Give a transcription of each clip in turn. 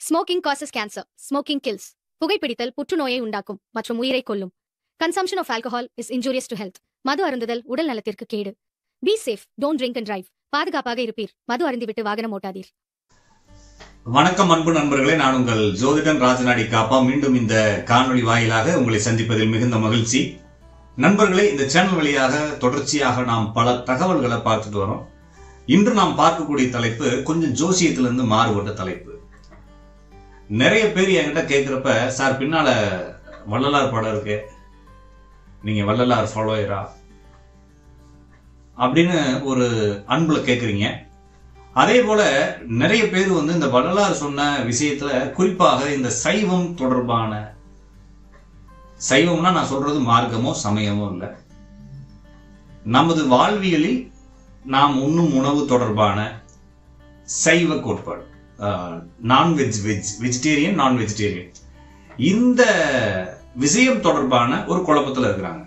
smoking causes cancer smoking kills புகைப்பிடித்தல் புற்றுநோயை உண்டாக்கும் மற்றும் உயிரை கொல்லும் consumption of alcohol is injurious to health மது அருந்துதல் உடல் நலத்திற்கு கேடு be safe don't drink and drive பாதுகாப்பாக இருப்பீர் மது அருந்திவிட்டு வாகனம் ஓட்டாதீர் வணக்கம் அன்பு நண்பர்களே நான் உங்கள் ஜோதிடன் ராஜநாடி காப்பா மீண்டும் இந்த காணொளி வாயிலாக உங்களை சந்திப்பதில் மிகுந்த மகிழ்ச்சி நண்பர்களே இந்த சேனல் வழியாக தொடர்ச்சியாக நாம் பல தகவல்களை பார்த்துட்டு வரோம் இன்று நாம் பார்க்கக்கூடிய தலைப்பு கொஞ்சம் ஜோசியத்திலிருந்து மாறுபட்ட தலைப்பு நிறைய பேர் என்கிட்ட கேட்குறப்ப சார் பின்னால வள்ளலார் படம் இருக்கு நீங்க வள்ளலார் ஃபாலோயரா அப்படின்னு ஒரு அன்புல கேட்குறீங்க அதே போல நிறைய பேர் வந்து இந்த வள்ளலார் சொன்ன விஷயத்துல குறிப்பாக இந்த சைவம் தொடர்பான சைவம்னா நான் சொல்றது மார்க்கமோ சமயமோ இல்லை நமது வாழ்வியலில் நாம் உண்ணும் உணவு தொடர்பான சைவ கோட்பாடு non veg veg vegetarian non vegetarian இந்த விஷயம் தொடர்பான ஒரு குழப்பத்துல இருக்கிறாங்க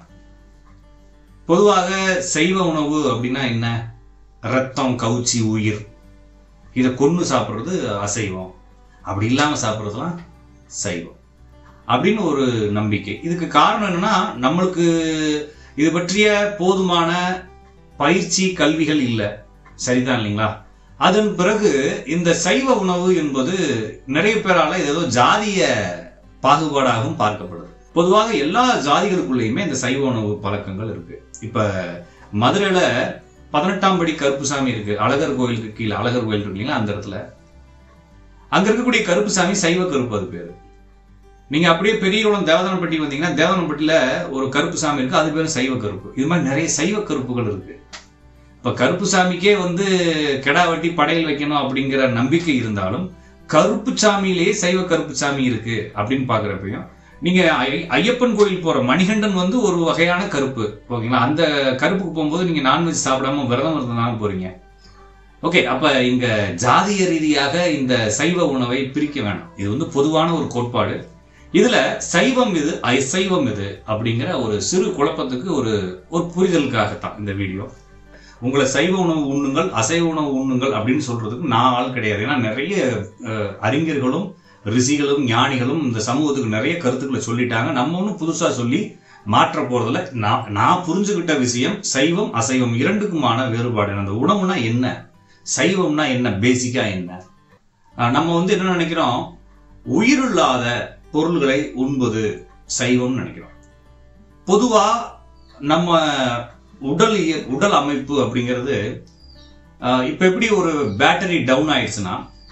பொதுவாக சைவ உணவு அப்படின்னா என்ன ரத்தம் கவுச்சி உயிர் இதை கொன்று சாப்பிட்றது அசைவம் அப்படி இல்லாமல் சாப்பிட்றதுலாம் சைவம் அப்படின்னு ஒரு நம்பிக்கை இதுக்கு காரணம் என்னன்னா நம்மளுக்கு இது பற்றிய போதுமான பயிற்சி கல்விகள் இல்லை சரிதான் இல்லைங்களா அதன் பிறகு இந்த சைவ உணவு என்பது நிறைய பேரால இது ஏதோ ஜாதிய பாகுபாடாகவும் பார்க்கப்படுது பொதுவாக எல்லா ஜாதிகளுக்குள்ளேயுமே இந்த சைவ உணவு பழக்கங்கள் இருக்கு இப்ப மதுரையில பதினெட்டாம் படி கருப்புசாமி இருக்கு அழகர் கோயிலுக்கு கீழே அழகர் கோயில் இருக்கு இல்லைங்களா அந்த இடத்துல அங்க இருக்கக்கூடிய கருப்புசாமி சைவ கருப்பு அது பேரு நீங்க அப்படியே பெரியகுளம் தேவதானப்பட்டி வந்தீங்கன்னா தேவதானப்பட்டியில ஒரு கருப்புசாமி இருக்கு அது பேரு சைவ கருப்பு இது மாதிரி நிறைய சைவ கருப்புகள் இருக்கு இப்ப கருப்புசாமிக்கே வந்து கெடா வெட்டி படையல் வைக்கணும் அப்படிங்கிற நம்பிக்கை இருந்தாலும் கருப்பு சாமியிலேயே சைவ கருப்பு சாமி இருக்கு அப்படின்னு பாக்குறப்பையும் நீங்க ஐ- ஐயப்பன் கோயில் போற மணிகண்டன் வந்து ஒரு வகையான கருப்பு ஓகேங்களா அந்த கருப்புக்கு போகும்போது நீங்க நான்வெஜ் சாப்பிடாம விரதம் இருந்தனால போறீங்க ஓகே அப்ப இங்க ஜாதிய ரீதியாக இந்த சைவ உணவை பிரிக்க வேணாம் இது வந்து பொதுவான ஒரு கோட்பாடு இதுல சைவம் இது அசைவம் இது அப்படிங்கிற ஒரு சிறு குழப்பத்துக்கு ஒரு ஒரு புரிதலுக்காகத்தான் இந்த வீடியோ உங்களை சைவ உணவு உண்ணுங்கள் அசைவ உணவு உண்ணுங்கள் அப்படின்னு சொல்றதுக்கு நான் ஆள் கிடையாது ஏன்னா நிறைய அஹ், அறிஞர்களும் ரிஷிகளும் ஞானிகளும் இந்த சமூகத்துக்கு நிறைய கருத்துக்களை சொல்லிட்டாங்க நம்ம ஒன்றும் புதுசா சொல்லி மாற்ற போறதில்ல நான் நான் புரிஞ்சுக்கிட்ட விஷயம் சைவம் அசைவம் இரண்டுக்குமான வேறுபாடு அந்த உணவுனா என்ன சைவம்னா என்ன பேசிக்கா என்ன அஹ், நம்ம வந்து என்ன நினைக்கிறோம் உயிரில்லாத பொருள்களை உண்பது சைவம்னு நினைக்கிறோம் பொதுவா நம்ம உடல் இய- உடல் அமைப்பு அப்படிங்கிறது அஹ், இப்ப எப்படி ஒரு பேட்டரி டவுன் ஆயிடுச்சுன்னா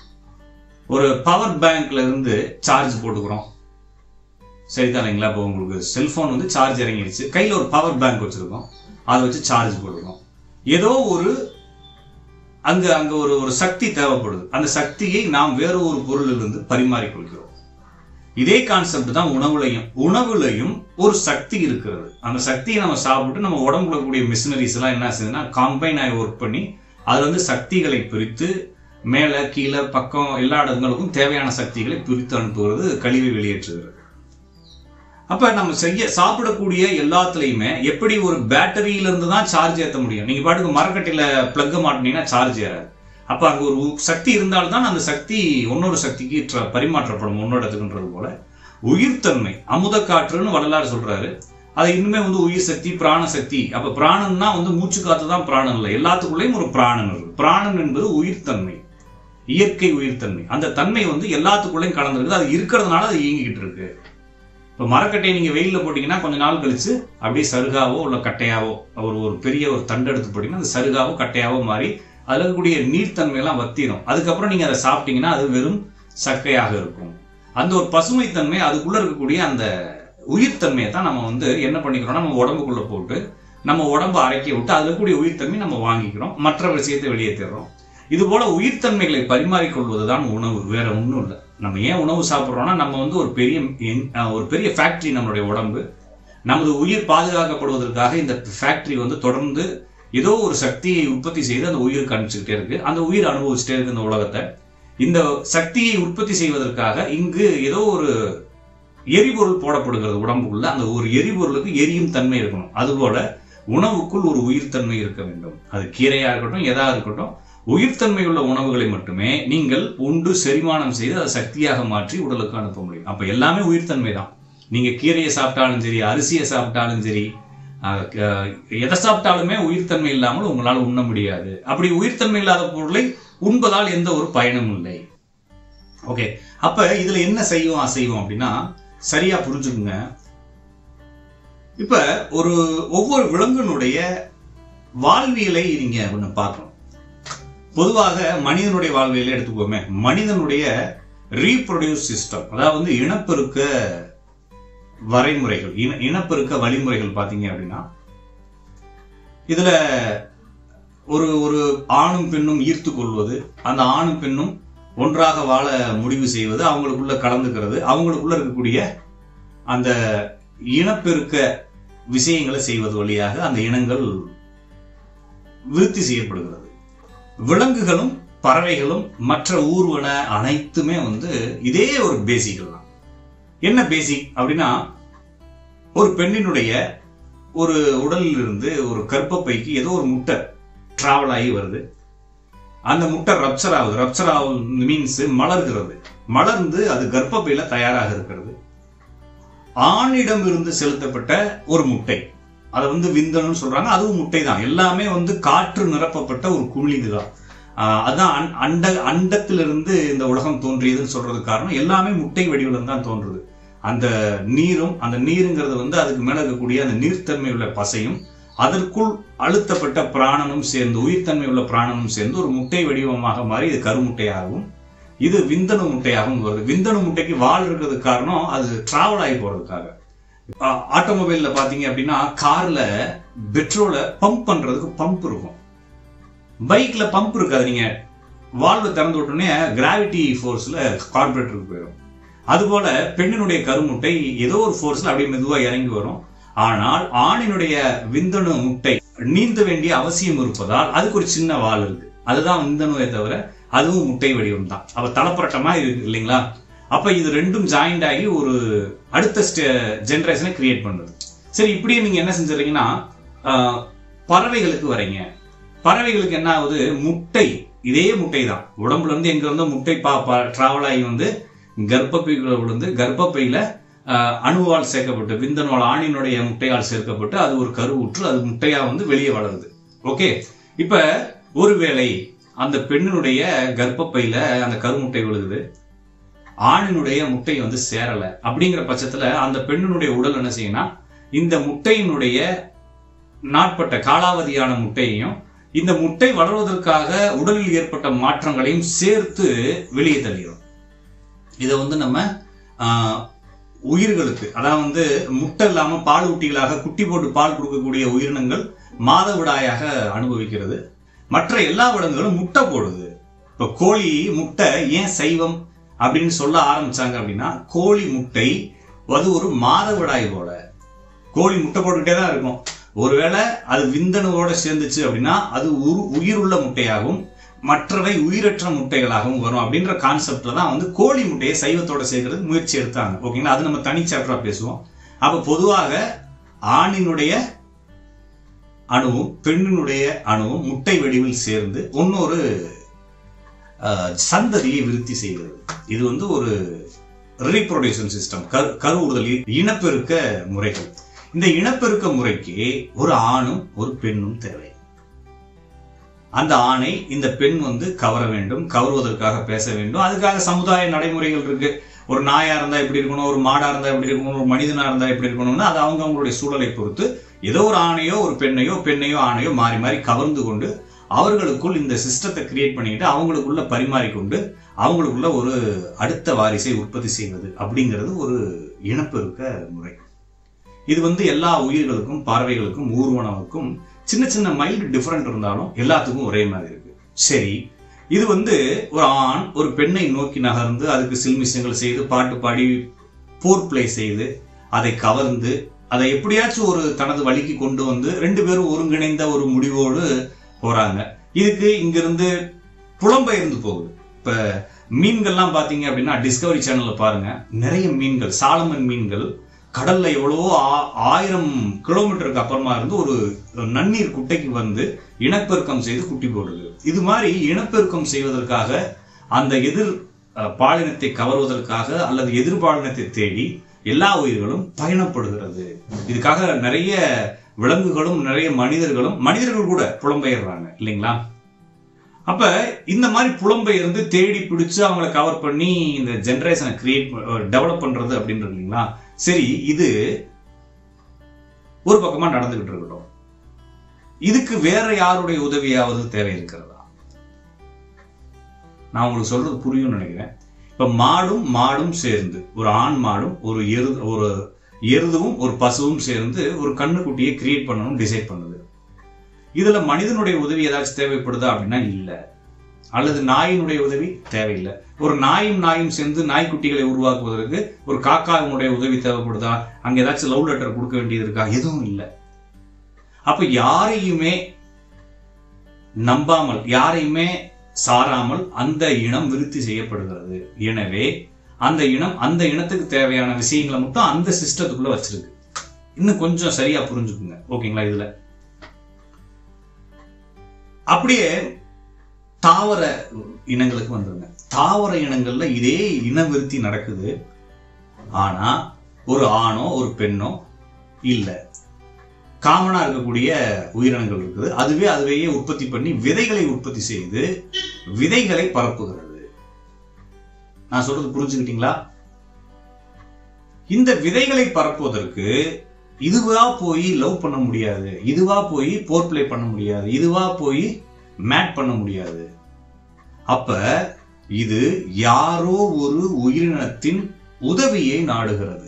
ஒரு பவர் பேங்க்ல இருந்து சார்ஜ் போட்டுக்கிறோம் சரிதானுங்களா இப்போ உங்களுக்கு செல்போன் வந்து சார்ஜ் இறங்கிடுச்சு கையில் ஒரு பவர் பேங்க் வச்சிருக்கோம் அதை வச்சு சார்ஜ் போட்டுக்கிறோம் ஏதோ ஒரு அங்க அங்க ஒரு ஒரு சக்தி தேவைப்படுது அந்த சக்தியை நாம் வேற ஒரு பொருளிலிருந்து பரிமாறிக்கொள்கிறோம் இதே கான்செப்ட் தான் உணவுலையும் உணவுலையும் ஒரு சக்தி இருக்கிறது அந்த சக்தியை நம்ம சாப்பிட்டு நம்ம உடம்புல கூடிய மிஷினரிஸ் எல்லாம் என்ன செய்யுதுன்னா காம்பைன் ஆகி ஒர்க் பண்ணி அதுல வந்து சக்திகளை பிரித்து மேலே கீழே பக்கம் எல்லா இடங்களுக்கும் தேவையான சக்திகளை பிரித்து அனுப்புகிறது கழிவை வெளியேற்றுகிறது அப்ப நம்ம செய்ய சாப்பிடக்கூடிய எல்லாத்துலயுமே எப்படி ஒரு பேட்டரியில இருந்து தான் சார்ஜ் ஏற்ற முடியும் நீங்க பாட்டுக்கு மரக்கட்டையில பிளக்க மாட்டினீங்கன்னா சார்ஜ் ஏறாது அப்ப அங்க ஒரு உ- சக்தி இருந்தால்தான் அந்த சக்தி இன்னொரு சக்திக்கு tra- பரிமாற்றப்படும் முன்னோட்டத்துக்குன்றது போல உயிர்த்தன்மை அமுத காற்றுன்னு வள்ளலார் சொல்றாரு அது இன்னுமே வந்து உயிர் சக்தி பிராண சக்தி அப்ப பிராணன்னா வந்து மூச்சு காத்து தான் பிராணன் இல்லை எல்லாத்துக்குள்ளேயும் ஒரு பிராணன் இருக்கு பிராணன் என்பது உயிர்த்தன்மை இயற்கை உயிர்த்தன்மை அந்த தன்மை வந்து எல்லாத்துக்குள்ளேயும் கலந்துருக்கு அது இருக்கிறதுனால அது இயங்கிக்கிட்டு இருக்கு இப்போ மரக்கட்டையை நீங்க வெயில்ல போட்டீங்கன்னா கொஞ்ச நாள் கழிச்சு அப்படியே சருகாவோ இல்ல கட்டையாவோ ஒரு ஒரு பெரிய ஒரு தண்டு எடுத்து போட்டீங்கன்னா அது சருகாவோ கட்டையாவோ மாறி அதுல இருக்கக்கூடிய நீர்த்தன்மை எல்லாம் வத்திரும் அதுக்கப்புறம் நீங்க அதை சாப்பிட்டீங்கன்னா அது வெறும் சக்கையாக இருக்கும் அந்த ஒரு பசுமைத்தன்மை அதுக்குள்ள இருக்கக்கூடிய அந்த உயிர்த்தன்மையை தான் நம்ம வந்து என்ன பண்ணிக்கிறோம்னா நம்ம உடம்புக்குள்ள போட்டு நம்ம உடம்பு அரைக்க விட்டு அதுல இருக்கக்கூடிய உயிர்த்தன்மை நம்ம வாங்கிக்கிறோம் மற்ற விஷயத்தை வெளியேற்றிடுறோம் இது போல உயிர்த்தன்மைகளை பரிமாறிக்கொள்வதுதான் உணவு வேற ஒன்றும் இல்லை நம்ம ஏன் உணவு சாப்பிட்றோம்னா நம்ம வந்து ஒரு பெரிய என்- அஹ் ஒரு பெரிய ஃபேக்டரி நம்மளுடைய உடம்பு நமது உயிர் பாதுகாக்கப்படுவதற்காக இந்த ஃபேக்டரி வந்து தொடர்ந்து ஏதோ ஒரு சக்தியை உற்பத்தி செய்து அந்த உயிருக்கு அனுப்பிச்சுக்கிட்டே இருக்கு அந்த உயிர் அனுபவிச்சுட்டே இருக்கு இந்த உலகத்தை இந்த சக்தியை உற்பத்தி செய்வதற்காக இங்கு ஏதோ ஒரு எரிபொருள் போடப்படுகிறது உடம்புக்குள்ள அந்த ஒரு எரிபொருளுக்கு எரியும் தன்மை இருக்கணும் அதுபோல உணவுக்குள் ஒரு உயிர்த்தன்மை இருக்க வேண்டும் அது கீரையா இருக்கட்டும் எதா இருக்கட்டும் உயிர்த்தன்மை உள்ள உணவுகளை மட்டுமே நீங்கள் உண்டு செரிமானம் செய்து அதை சக்தியாக மாற்றி உடலுக்கு அனுப்ப முடியும் அப்ப எல்லாமே உயிர்த்தன்மை தான் நீங்க கீரையை சாப்பிட்டாலும் சரி அரிசியை சாப்பிட்டாலும் சரி அஹ், க- எதை சாப்பிட்டாலுமே உயிர்த்தன்மை இல்லாமல் உங்களால் உண்ண முடியாது அப்படி உயிர்த்தன்மை இல்லாத பொருளை உண்பதால் எந்த ஒரு பயனும் இல்லை ஓகே அப்ப இதுல என்ன செய்வோம் அசைவோம் அப்படின்னா சரியா புரிஞ்சுக்குங்க இப்ப ஒரு ஒவ்வொரு விலங்கினுடைய வாழ்வியலை நீங்க ஒண்ணு பார்க்கணும் பொதுவாக மனிதனுடைய வாழ்வியலை எடுத்துக்கோமே மனிதனுடைய ரீப்ரொடியூஸ் சிஸ்டம் அதாவது வந்து இனப்பெருக்க வரைமுறைகள் இன இனப்பெருக்க வழிமுறைகள் பாத்தீங்க அப்படின்னா இதுல ஒரு ஒரு ஆணும் பெண்ணும் ஈர்த்து கொள்வது அந்த ஆணும் பெண்ணும் ஒன்றாக வாழ முடிவு செய்வது அவங்களுக்குள்ள கலந்துக்கிறது அவங்களுக்குள்ள இருக்கக்கூடிய அந்த இனப்பெருக்க விஷயங்களை செய்வது வழியாக அந்த இனங்கள் விருத்தி செய்யப்படுகிறது விலங்குகளும் பறவைகளும் மற்ற ஊர்வன அனைத்துமே வந்து இதே ஒரு பேசிக்கள் தான் என்ன பேசிக் அப்படின்னா ஒரு பெண்ணினுடைய ஒரு உடலில் இருந்து ஒரு கர்ப்பப்பைக்கு ஏதோ ஒரு முட்டை டிராவல் ஆகி வருது அந்த முட்டை ரப்சர் ஆகுது ரப்சர் ஆகுது மீன்ஸ் மலர்கிறது மலர்ந்து அது கர்ப்பப்பையில தயாராக இருக்கிறது ஆணிடம் இருந்து செலுத்தப்பட்ட ஒரு முட்டை அதை வந்து விந்தணும்னு சொல்றாங்க அதுவும் முட்டை தான் எல்லாமே வந்து காற்று நிரப்பப்பட்ட ஒரு குமிழிது தான் ஆஹ் அதான் அண்- அண்ட அண்டத்திலிருந்து இந்த உலகம் தோன்றியதுன்னு சொல்றதுக்கு காரணம் எல்லாமே முட்டை வடிவில் தான் தோன்றுது அந்த நீரும் அந்த நீருங்கிறது வந்து அதுக்கு மேல இருக்கக்கூடிய அந்த நீர்த்தன்மை உள்ள பசையும் அதற்குள் அழுத்தப்பட்ட பிராணனும் சேர்ந்து உயிர்த்தன்மை உள்ள பிராணனும் சேர்ந்து ஒரு முட்டை வடிவமாக மாறி இது கருமுட்டையாகவும் இது விந்தணு முட்டையாகவும் வருது விந்தணு முட்டைக்கு வால் இருக்கிறதுக்கு காரணம் அது டிராவல் ஆகி போறதுக்காக ஆட்டோமொபைல்ல பாத்தீங்க அப்படின்னா கார்ல பெட்ரோலை பம்ப் பண்றதுக்கு பம்ப் இருக்கும் பைக்ல பம்ப் இருக்காது நீங்க வால்வு திறந்து விட்டோடனே கிராவிட்டி ஃபோர்ஸ்ல கார்பரேட்டருக்கு போயிடும் அதுபோல பெண்ணினுடைய கருமுட்டை ஏதோ ஒரு ஃபோர்ஸ்ல அப்படியே மெதுவா இறங்கி வரும் ஆனால் ஆணினுடைய விந்தணு முட்டை நீந்த வேண்டிய அவசியம் இருப்பதால் அதுக்கு ஒரு சின்ன வால் இருக்கு அதுதான் விந்தணுவை தவிர அதுவும் முட்டை வடிவம் தான் அப்ப தலைப்புரட்டமா இருக்கு இல்லைங்களா அப்ப இது ரெண்டும் ஜாயிண்ட் ஆகி ஒரு அடுத்த ஜெனரேஷனை கிரியேட் பண்ணுது சரி இப்படியே நீங்க என்ன செஞ்சுறீங்கன்னா ஆஹ், பறவைகளுக்கு வரீங்க பறவைகளுக்கு என்ன ஆகுது முட்டை இதே முட்டை தான் உடம்புல இருந்து எங்க இருந்தோ முட்டை பா டிராவல் ஆகி வந்து கர்ப்பப்பைக்குள்ள விழுந்து கர்ப்பப்பையில ஆஹ், அணுவால் சேர்க்கப்பட்டு விந்தணுவால் ஆணினுடைய முட்டையால் சேர்க்கப்பட்டு அது ஒரு கருவுற்று அது முட்டையா வந்து வெளியே வளருது ஓகே இப்ப ஒருவேளை அந்த பெண்ணினுடைய கர்ப்பப்பையில அந்த கருமுட்டை விழுகுது ஆணினுடைய முட்டை வந்து சேரல அப்படிங்கிற பட்சத்துல அந்த பெண்ணினுடைய உடல் என்ன செய்யும்னா இந்த முட்டையினுடைய நாட்பட்ட காலாவதியான முட்டையையும் இந்த முட்டை வளர்வதற்காக உடலில் ஏற்பட்ட மாற்றங்களையும் சேர்த்து வெளியே தள்ளிடும் இதை வந்து நம்ம ஆஹ், உயிர்களுக்கு அதாவது வந்து முட்டை இல்லாம பால் ஊட்டிகளாக குட்டி போட்டு பால் கொடுக்கக்கூடிய உயிரினங்கள் மாதவிடாயாக அனுபவிக்கிறது மற்ற எல்லா விலங்குகளும் முட்டை போடுது இப்ப கோழி முட்டை ஏன் சைவம் அப்படின்னு சொல்ல ஆரம்பிச்சாங்க அப்படின்னா கோழி முட்டை அது ஒரு மாதவிடாய் போல கோழி முட்டை போட்டுக்கிட்டே தான் இருக்கும் ஒருவேளை அது விந்தணுவோட சேர்ந்துச்சு அப்படின்னா அது உரு- உயிருள்ள முட்டையாகவும் மற்றவை உயிரற்ற முட்டைகளாகவும் வரும் அப்படின்ற கான்செப்ட்ல தான் வந்து கோழி முட்டையை சைவத்தோட சேர்க்கறதுக்கு முயற்சி எடுத்தாங்க ஓகேங்களா அது நம்ம தனி சாப்டரா பேசுவோம் அப்ப பொதுவாக ஆணினுடைய அணுவும் பெண்ணினுடைய அணுவும் முட்டை வடிவில் சேர்ந்து இன்னொரு அஹ், சந்ததியை விருத்தி செய்கிறது இது வந்து ஒரு ரீப்ரொடியூஷன் சிஸ்டம் கரு கருவுறுதல் இ- இனப்பெருக்க முறைகள் இந்த இனப்பெருக்க முறைக்கு ஒரு ஆணும் ஒரு பெண்ணும் தேவை அந்த ஆணை இந்த பெண் வந்து கவர வேண்டும் கவருவதற்காக பேச வேண்டும் அதுக்காக சமுதாய நடைமுறைகள் இருக்கு ஒரு நாயா இருந்தா எப்படி இருக்கணும் ஒரு மாடா இருந்தா எப்படி இருக்கணும் ஒரு மனிதனா இருந்தா எப்படி இருக்கணும்னு அது அவங்க அவங்களுடைய சூழலை பொறுத்து ஏதோ ஒரு ஆணையோ ஒரு பெண்ணையோ பெண்ணையோ ஆணையோ மாறி மாறி கவர்ந்து கொண்டு அவர்களுக்குள் இந்த சிஸ்டத்தை கிரியேட் பண்ணிட்டு அவங்களுக்குள்ள பரிமாறிக்கொண்டு அவங்களுக்குள்ள ஒரு அடுத்த வாரிசை உற்பத்தி செய்வது அப்படிங்கிறது ஒரு இனப்பெருக்க முறை இது வந்து எல்லா உயிர்களுக்கும் பறவைகளுக்கும் ஊர்வனவுக்கும் சின்ன சின்ன மைல்டு டிஃபரெண்ட் இருந்தாலும் எல்லாத்துக்கும் ஒரே மாதிரி இருக்கு சரி இது வந்து ஒரு ஆண் ஒரு பெண்ணை நோக்கி நகர்ந்து அதுக்கு சில்மிஷங்கள் செய்து பாட்டு பாடி போர் பிளே செய்து அதை கவர்ந்து அதை எப்படியாச்சும் ஒரு தனது வழிக்கு கொண்டு வந்து ரெண்டு பேரும் ஒருங்கிணைந்த ஒரு முடிவோடு போறாங்க இதுக்கு இங்கிருந்து புலம்பெயர்ந்து போகுது இப்ப மீன்கள்லாம் பாத்தீங்க அப்படின்னா டிஸ்கவரி சேனல்ல பாருங்க நிறைய மீன்கள் சாலமன் மீன்கள் கடல்ல எவ்வளவோ ஆ- ஆயிரம் கிலோமீட்டருக்கு அப்புறமா இருந்து ஒரு நன்னீர் குட்டைக்கு வந்து இனப்பெருக்கம் செய்து குட்டி போடுது இது மாதிரி இனப்பெருக்கம் செய்வதற்காக அந்த எதிர் அஹ், பாலினத்தை கவர்வதற்காக அல்லது எதிர்பாலினத்தை தேடி எல்லா உயிர்களும் பயணப்படுகிறது இதுக்காக நிறைய விலங்குகளும் நிறைய மனிதர்களும் மனிதர்கள் கூட புலம்பெயர்றாங்க இல்லைங்களா அப்ப இந்த மாதிரி புலம்பெயர்ந்து தேடி பிடிச்சு அவங்கள கவர் பண்ணி இந்த ஜெனரேஷனை கிரியேட் டெவலப் பண்றது அப்படின்றது இல்லைங்களா சரி இது ஒரு பக்கமா நடந்துகிட்டு இருக்கட்டும் இதுக்கு வேற யாருடைய உதவியாவது தேவை இருக்கிறதா நான் உங்களுக்கு சொல்றது புரியும்னு நினைக்கிறேன் இப்ப மாடும் மாடும் சேர்ந்து ஒரு ஆண் மாடும் ஒரு எரு ஒரு எருதுவும் ஒரு பசுவும் சேர்ந்து ஒரு கண்ணுக்குட்டியை கிரியேட் பண்ணணும் டிசைட் பண்ணுது இதுல மனிதனுடைய உதவி ஏதாச்சும் தேவைப்படுதா அப்படின்னா இல்ல அல்லது நாயினுடைய உதவி தேவையில்லை ஒரு நாயும் நாயும் சேர்ந்து நாய்க்குட்டிகளை உருவாக்குவதற்கு ஒரு காக்காவினுடைய உதவி தேவைப்படுதா அங்க ஏதாச்சும் லவ் லெட்டர் கொடுக்க வேண்டியது இருக்கா எதுவும் இல்லை அப்ப யாரையுமே நம்பாமல் யாரையுமே சாராமல் அந்த இனம் விருத்தி செய்யப்படுகிறது எனவே அந்த இனம் அந்த இனத்துக்கு தேவையான விஷயங்களை மட்டும் அந்த சிஸ்டத்துக்குள்ள வச்சிருக்கு இன்னும் கொஞ்சம் சரியா புரிஞ்சுக்குங்க ஓகேங்களா இதுல அப்படியே தாவர இனங்களுக்கு வந்துருங்க தாவர இனங்கள்ல இதே இனவிருத்தி நடக்குது ஆனா ஒரு ஆணோ ஒரு பெண்ணோ இல்ல காமனா இருக்கக்கூடிய உயிரினங்கள் இருக்குது அதுவே அதுவேயே உற்பத்தி பண்ணி விதைகளை உற்பத்தி செய்து விதைகளை பரப்புகிறது நான் சொல்றது புரிஞ்சுக்கிட்டீங்களா இந்த விதைகளை பரப்புவதற்கு இதுவா போய் லவ் பண்ண முடியாது இதுவா போய் போர் பிளே பண்ண முடியாது இதுவா போய் மேட் பண்ண முடியாது அப்ப இது யாரோ ஒரு உயிரினத்தின் உதவியை நாடுகிறது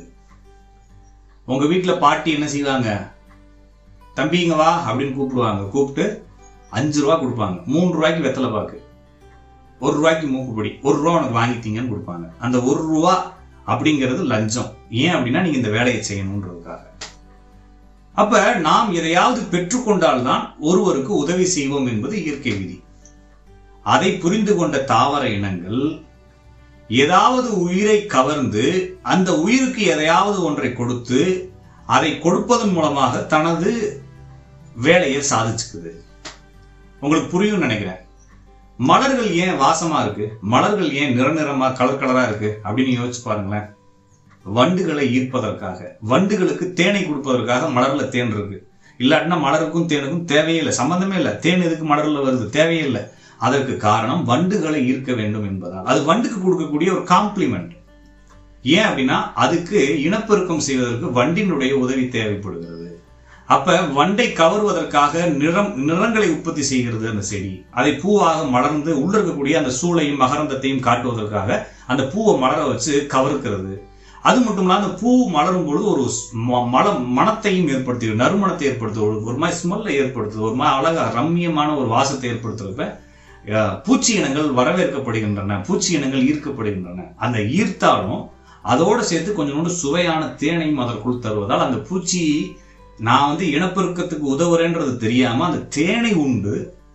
உங்க வீட்டுல பாட்டி என்ன செய்வாங்க தம்பிங்க வா அப்படின்னு கூப்பிடுவாங்க கூப்பிட்டு அஞ்சு ரூபா கொடுப்பாங்க மூணு ரூபாய்க்கு வெத்தலை பாக்கு ஒரு ரூபாய்க்கு மூக்குப்பொடி ஒரு ரூபா உனக்கு வாங்கித்தீங்கன்னு கொடுப்பாங்க அந்த ஒரு ரூபா அப்படிங்கிறது லஞ்சம் ஏன் அப்படின்னா நீங்க இந்த வேலையை செய்யணுன்றதுக்காக அப்ப நாம் எதையாவது பெற்றுக்கொண்டால்தான் ஒருவருக்கு உதவி செய்வோம் என்பது இயற்கை விதி அதை புரிந்து கொண்ட தாவர இனங்கள் ஏதாவது உயிரை கவர்ந்து அந்த உயிருக்கு எதையாவது ஒன்றை கொடுத்து அதை கொடுப்பதன் மூலமாக தனது வேலையை சாதிச்சுக்குது உங்களுக்கு புரியும் நினைக்கிறேன் மலர்கள் ஏன் வாசமா இருக்கு மலர்கள் ஏன் நிற நிறமா கலர் கலரா இருக்கு அப்படின்னு யோசிச்சு பாருங்களேன் வண்டுகளை ஈர்ப்பதற்காக வண்டுகளுக்கு தேனை கொடுப்பதற்காக மலர்ல தேன் இருக்கு இல்லாட்டினா மலருக்கும் தேனுக்கும் தேவையே இல்லை சம்பந்தமே இல்லை தேன் எதுக்கு மலர்ல வருது தேவையே இல்லை அதற்கு காரணம் வண்டுகளை ஈர்க்க வேண்டும் என்பதால் அது வண்டுக்கு கொடுக்கக்கூடிய ஒரு காம்ப்ளிமெண்ட் ஏன் அப்படின்னா அதுக்கு இனப்பெருக்கம் செய்வதற்கு வண்டினுடைய உதவி தேவைப்படுகிறது அப்ப வண்டை கவர்வதற்காக நிறம் நிறங்களை உற்பத்தி செய்கிறது அந்த செடி அதை பூவாக மலர்ந்து உள்ள இருக்கக்கூடிய அந்த சூளையும் மகரந்தத்தையும் காட்டுவதற்காக அந்த பூவை மலர வச்சு கவர்க்கிறது அது மட்டும் இல்லாம அந்த பூ மலரும் பொழுது ஒரு ம- மலம் மனத்தையும் ஏற்படுத்தி நறுமணத்தை ஏற்படுத்துவது ஒரு- ஒரு மாதிரி ஸ்மெல்லை ஏற்படுத்துது ஒரு மாதிரி அழகா ரம்மியமான ஒரு வாசத்தை ஏற்படுத்துறப்ப அஹ், பூச்சி இனங்கள் வரவேற்கப்படுகின்றன பூச்சி இனங்கள் ஈர்க்கப்படுகின்றன அந்த ஈர்த்தாலும் அதோட சேர்த்து கொஞ்சோண்டு சுவையான தேனையும் அதற்குள் தருவதால் அந்த பூச்சி நான் வந்து இனப்பெருக்கத்துக்கு உதவுறேன்றது தெரியாம அந்த தேனை உண்டு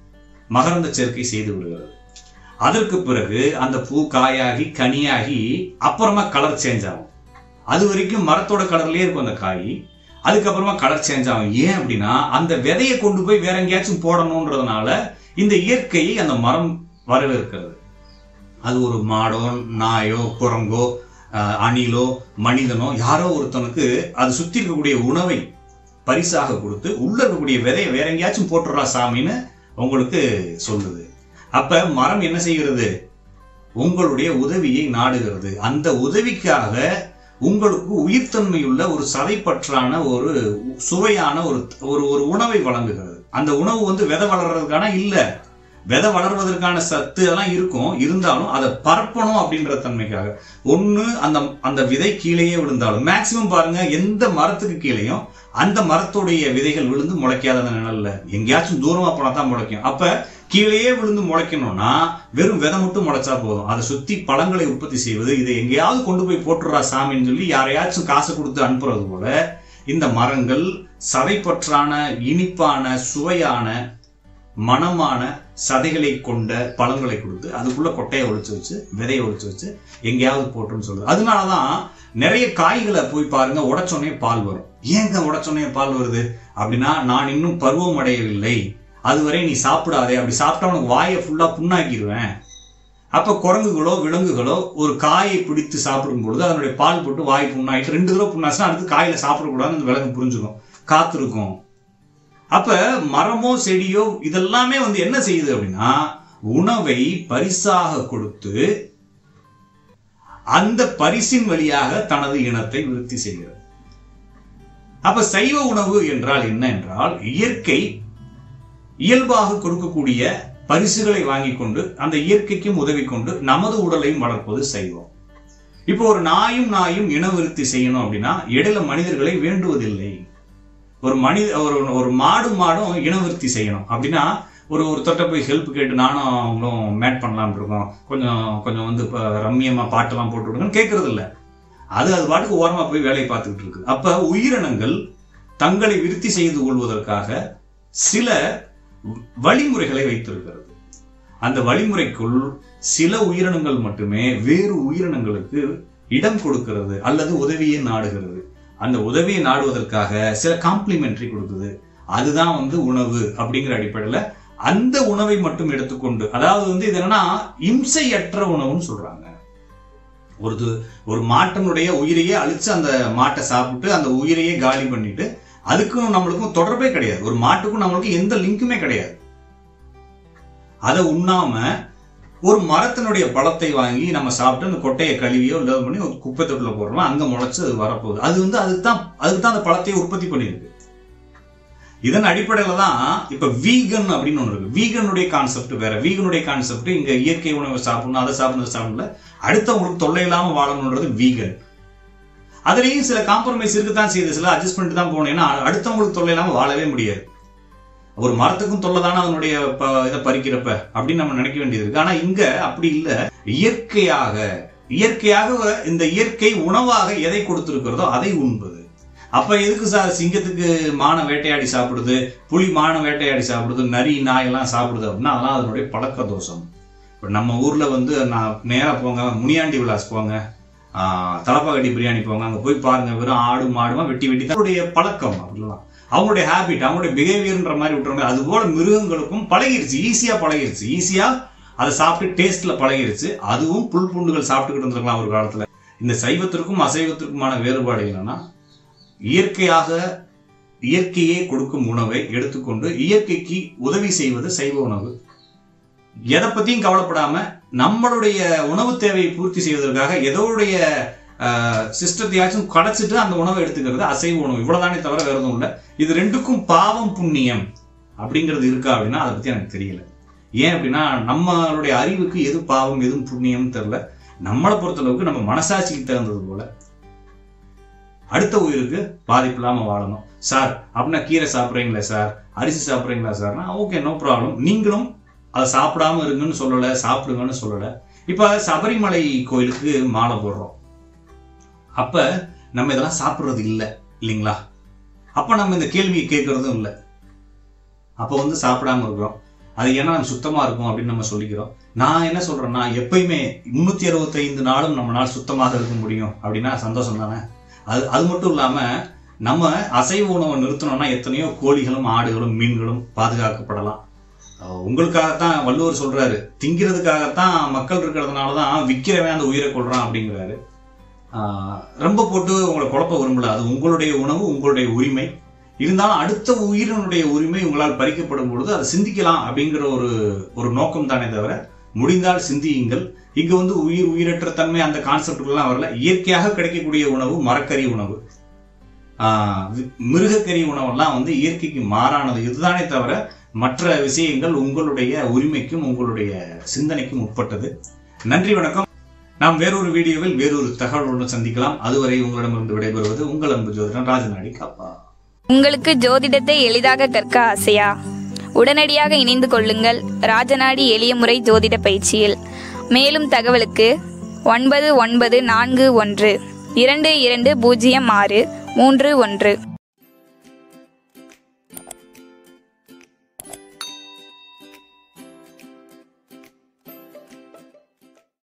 மகரந்த சேர்க்கை செய்து விடுகிறது அதற்கு பிறகு அந்த பூ காயாகி கனியாகி அப்புறமா கலர் சேஞ்ச் ஆகும் அது வரைக்கும் மரத்தோட கலர்லயே இருக்கும் அந்த காய் அதுக்கப்புறமா கலர் சேஞ்ச் ஆகும் ஏன் அப்படின்னா அந்த விதையை கொண்டு போய் வேற எங்கேயாச்சும் போடணுன்றதுனால இந்த இயற்கையை அந்த மரம் வரவேற்கிறது அது ஒரு மாடோ நாயோ குரங்கோ அஹ், அணிலோ மனிதனோ யாரோ ஒருத்தனுக்கு அது சுத்தி இருக்கக்கூடிய உணவை பரிசாக கொடுத்து உள்ள இருக்கக்கூடிய விதையை வேற எங்கேயாச்சும் போட்டுறா சாமின்னு உங்களுக்கு சொல்லுது அப்ப மரம் என்ன செய்கிறது உங்களுடைய உதவியை நாடுகிறது அந்த உதவிக்காக உங்களுக்கு உயிர்த்தன்மையுள்ள ஒரு சதைப்பற்றான ஒரு சுவையான ஒரு ஒரு ஒரு உணவை வழங்குகிறது அந்த உணவு வந்து விதை வளர்றதுக்கான இல்ல விதை வளர்வதற்கான சத்து எல்லாம் இருக்கும் இருந்தாலும் அதை பரப்பணும் அப்படின்ற தன்மைக்காக ஒண்ணு அந்த அந்த விதை கீழேயே விழுந்தாலும் மேக்சிமம் பாருங்க எந்த மரத்துக்கு கீழேயும் அந்த மரத்துடைய விதைகள் விழுந்து முளைக்காத அந்த நிழல்ல எங்கேயாச்சும் தூரமா போனா தான் முளைக்கும் அப்ப கீழேயே விழுந்து முளைக்கணும்னா வெறும் விதை மட்டும் முளைச்சா போதும் அதை சுத்தி பழங்களை உற்பத்தி செய்வது இதை எங்கேயாவது கொண்டு போய் போட்டுறா சாமின்னு சொல்லி யாரையாச்சும் காசு கொடுத்து அனுப்புறது போல இந்த மரங்கள் சதைப்பற்றான இனிப்பான சுவையான மணமான சதைகளை கொண்ட பழங்களை கொடுத்து அதுக்குள்ள கொட்டையை ஒழிச்சு வச்சு விதையை ஒழிச்சு வச்சு எங்கேயாவது போட்டுன்னு சொல்லுது அதனாலதான் நிறைய காய்களை போய் பாருங்க உடைச்சோடனே பால் வரும் ஏங்க உடைச்சோடனே பால் வருது அப்படின்னா நான் இன்னும் பருவம் அடையவில்லை அதுவரை நீ சாப்பிடாதே அப்படி சாப்பிட்டா உனக்கு வாயை ஃபுல்லா புண்ணாக்கிடுவேன் அப்ப குரங்குகளோ விலங்குகளோ ஒரு காயை பிடித்து சாப்பிடும் பொழுது அதனுடைய பால் போட்டு வாய் புண்ணாயிட்டு ரெண்டு தடவை புண்ணாச்சுன்னா அடுத்து காயில சாப்பிடக்கூடாதுன்னு அந்த விலங்கு புரிஞ்சுக்கும் காத்திருக்கும் அப்ப மரமோ செடியோ இதெல்லாமே வந்து என்ன செய்யுது அப்படின்னா உணவை பரிசாக கொடுத்து அந்த பரிசின் வழியாக தனது இனத்தை விருத்தி செய்கிறது அப்ப சைவ உணவு என்றால் என்ன என்றால் இயற்கை இயல்பாக கொடுக்கக்கூடிய பரிசுகளை வாங்கி கொண்டு அந்த இயற்கைக்கும் உதவி கொண்டு நமது உடலையும் வளர்ப்பது சைவம் இப்போ ஒரு நாயும் நாயும் இனவிருத்தி செய்யணும் அப்படின்னா இடையில மனிதர்களை வேண்டுவதில்லை ஒரு மனித ஒரு ஒரு மாடு மாடும் இனவிருத்தி செய்யணும் அப்படின்னா ஒரு ஒருத்தட்ட போய் ஹெல்ப் கேட்டு நானும் அவங்களும் மேட் பண்ணலாம்னு இருக்கோம் கொஞ்சம் கொஞ்சம் வந்து இப்போ ரம்மியமா பாட்டெல்லாம் போட்டு விடுங்கன்னு கேட்கறது இல்ல அது அது பாட்டுக்கு ஓரமா போய் வேலையை பார்த்துக்கிட்டு இருக்கு அப்ப உயிரினங்கள் தங்களை விருத்தி செய்து கொள்வதற்காக சில வழிமுறைகளை வைத்திருக்கிறது அந்த வழிமுறைக்குள் சில உயிரினங்கள் மட்டுமே வேறு உயிரினங்களுக்கு இடம் கொடுக்கிறது அல்லது உதவியை நாடுகிறது அந்த உதவியை நாடுவதற்காக சில காம்ப்ளிமெண்ட்ரி கொடுக்குது அதுதான் வந்து உணவு அப்படிங்கிற அடிப்படையில அந்த உணவை மட்டும் எடுத்துக்கொண்டு அதாவது வந்து இது என்னன்னா இம்சையற்ற உணவுன்னு சொல்றாங்க ஒரு இது- ஒரு மாட்டினுடைய உயிரையே அழிச்சு அந்த மாட்டை சாப்பிட்டு அந்த உயிரையே காலி பண்ணிட்டு அதுக்கும் நம்மளுக்கும் தொடர்பே கிடையாது ஒரு மாட்டுக்கும் நம்மளுக்கும் எந்த லிங்க்குமே கிடையாது அதை உண்ணாம ஒரு மரத்தினுடைய பழத்தை வாங்கி நம்ம சாப்பிட்டு அந்த கொட்டையை கழுவியோ இல்லை பண்ணி ஒரு குப்பை தொட்டில் போடுறோம் அங்க முளைச்சு அது வரப்போகுது அது வந்து அதுக்கு தான் அதுக்கு தான் அந்த பழத்தையை உற்பத்தி பண்ணியிருக்கு இதன் அடிப்படையில தான் இப்ப வீகன் அப்படின்னு ஒன்று இருக்கு வீகனுடைய கான்செப்ட் வேற வீகனுடைய கான்செப்ட் இங்க இயற்கை உணவு சாப்பிடணும் அதை சாப்பிடணும் இதை சாப்பிடல அடுத்தவங்களுக்கு தொல்லை இல்லாம வாழணுன்றது வீகன் அதுலயும் சில காம்ப்ரமைஸ் இருக்குதான் செய்யுது சில அட்ஜஸ்ட் பண்ணிட்டு தான் போகணும் ஏன்னா அடுத்தவங்களுக்கு தொல்லை இல்லாம வாழவே முடியாது ஒரு மரத்துக்கும் தொல்லை தானே அதனுடைய ப- இதை பறிக்கிறப்ப அப்படின்னு நம்ம நினைக்க வேண்டியது இருக்கு ஆனா இங்க அப்படி இல்ல இயற்கையாக இயற்கையாக இந்த இயற்கை உணவாக எதை கொடுத்திருக்கிறதோ அதை உண்பது அப்ப எதுக்கு சார் சிங்கத்துக்கு மானை வேட்டையாடி சாப்பிடுது புலி மானை வேட்டையாடி சாப்பிடுது நரி நாய் எல்லாம் சாப்பிடுது அப்படின்னா அதெல்லாம் அதனுடைய பழக்க தோஷம் இப்ப நம்ம ஊர்ல வந்து நான் நேரா போங்க முனியாண்டி விலாஸ் போங்க ஆஹ் தலப்பாக்கட்டி பிரியாணி போங்க அங்க போய் பாருங்க வெறும் ஆடு மாடுமா வெட்டி வெட்டி தான் அவருடைய பழக்கம் அப்படிலாம் அவங்களுடைய ஹேபிட் அவங்களுடைய பிஹேவியர்ன்ற மாதிரி விட்டுருங்க அது போல மிருகங்களுக்கும் பழகிருச்சு ஈஸியா பழகிருச்சு ஈஸியா அதை சாப்பிட்டு டேஸ்ட்ல பழகிருச்சு அதுவும் புல் பூண்டுகள் சாப்பிட்டுக்கிட்டு இருந்திருக்கலாம் ஒரு காலத்துல இந்த சைவத்திற்கும் அசைவத்திற்குமான வேறுபாடு என்னன்னா இயற்கையாக இயற்கையே கொடுக்கும் உணவை எடுத்துக்கொண்டு இயற்கைக்கு உதவி செய்வது சைவ உணவு எதை பத்தியும் கவலைப்படாம நம்மளுடைய உணவு தேவையை பூர்த்தி செய்வதற்காக எதோடைய சிஸ்டத்தையாச்சும் கடைச்சிட்டு அந்த உணவை எடுத்துக்கிறது அசைவ உணவு இவ்வளவுதானே தவிர வேற எதுவும் இல்லை இது ரெண்டுக்கும் பாவம் புண்ணியம் அப்படிங்கிறது இருக்கா அப்படின்னா அதை பத்தி எனக்கு தெரியல ஏன் அப்படின்னா நம்மளுடைய அறிவுக்கு எது பாவம் எது புண்ணியம் தெரியல நம்மளை பொறுத்தளவுக்கு நம்ம மனசாட்சிக்கு தகுந்தது போல அடுத்த உயிருக்கு பாதிப்பு இல்லாம வாழணும் சார் அப்படின்னா கீரை சாப்பிட்றீங்களா சார் அரிசி சாப்பிட்றீங்களா சார்னா ஓகே நோ ப்ராப்ளம் நீங்களும் அதை சாப்பிடாம இருங்கன்னு சொல்லல சாப்பிடுங்கன்னு சொல்லல இப்ப சபரிமலை கோயிலுக்கு மாலை போடுறோம் அப்ப நம்ம இதெல்லாம் சாப்பிடுறது இல்லை இல்லைங்களா அப்ப நம்ம இந்த கேள்வியை கேட்கறதும் இல்லை அப்ப வந்து சாப்பிடாம இருக்கிறோம் அது ஏன்னா நம்ம சுத்தமா இருக்கும் அப்படின்னு நம்ம சொல்லிக்கிறோம் நான் என்ன சொல்றேன்னா எப்பயுமே முன்னூத்தி அறுபத்தைந்து நாளும் நம்மளால சுத்தமாக இருக்க முடியும் அப்படின்னா சந்தோஷம் தானே அது அது மட்டும் இல்லாம நம்ம அசைவ உணவை நிறுத்தணும்னா எத்தனையோ கோழிகளும் ஆடுகளும் மீன்களும் பாதுகாக்கப்படலாம் அஹ் உங்களுக்காகத்தான் வள்ளுவர் சொல்றாரு திங்கிறதுக்காகத்தான் மக்கள் இருக்கிறதுனால தான் விற்கிறவன் அந்த உயிரை கொள்றான் அப்படிங்கிறாரு ஆஹ் ரொம்ப போட்டு உங்களை குழப்ப விரும்பல அது உங்களுடைய உணவு உங்களுடைய உரிமை இருந்தாலும் அடுத்த உயிரினுடைய உரிமை உங்களால் பறிக்கப்படும் பொழுது அதை சிந்திக்கலாம் அப்படிங்கிற ஒரு ஒரு நோக்கம் தானே தவிர முடிந்தால் சிந்தியுங்கள் இங்க வந்து உயிர் உயிரற்ற தன்மை அந்த கான்செப்டுகள்லாம் வரல இயற்கையாக கிடைக்கக்கூடிய உணவு மரக்கறி உணவு ஆஹ் வி- மிருகக்கறி உணவெல்லாம் வந்து இயற்கைக்கு மாறானது இதுதானே தவிர மற்ற விஷயங்கள் உங்களுடைய உரிமைக்கும் உங்களுடைய சிந்தனைக்கும் உட்பட்டது நன்றி வணக்கம் நாம் வேறொரு வீடியோவில் வேறொரு தகவலுடன் சந்திக்கலாம் அதுவரை உங்களிடமிருந்து விடைபெறுவது உங்கள் அன்பு ஜோதிடன் ராஜநாடி காப்பா உங்களுக்கு ஜோதிடத்தை எளிதாக கற்க ஆசையா உடனடியாக இணைந்து கொள்ளுங்கள் ராஜநாடி எளிய முறை ஜோதிட பயிற்சியில் மேலும் தகவலுக்கு ஒன்பது ஒன்பது நான்கு ஒன்று இரண்டு இரண்டு பூஜ்ஜியம் ஆறு மூன்று ஒன்று